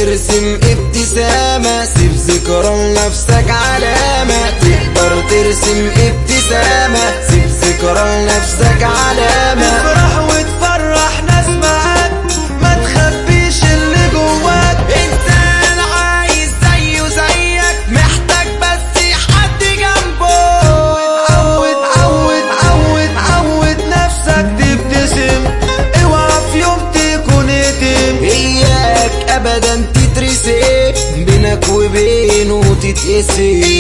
ترسم ابتسامة سيب ذكرى لنفسك علامة تقدر ترسم ابتسامة سيب ذكرى لنفسك علامة افرح وتفرح ناس معاك ما تخبيش اللي جواك انسان عايز زيه زيك محتاج بس حد جنبه عود عود عود عود نفسك تبتسم اوعى في يوم تكون يتم اياك ابدا تترسم بينك وبينه تتقسم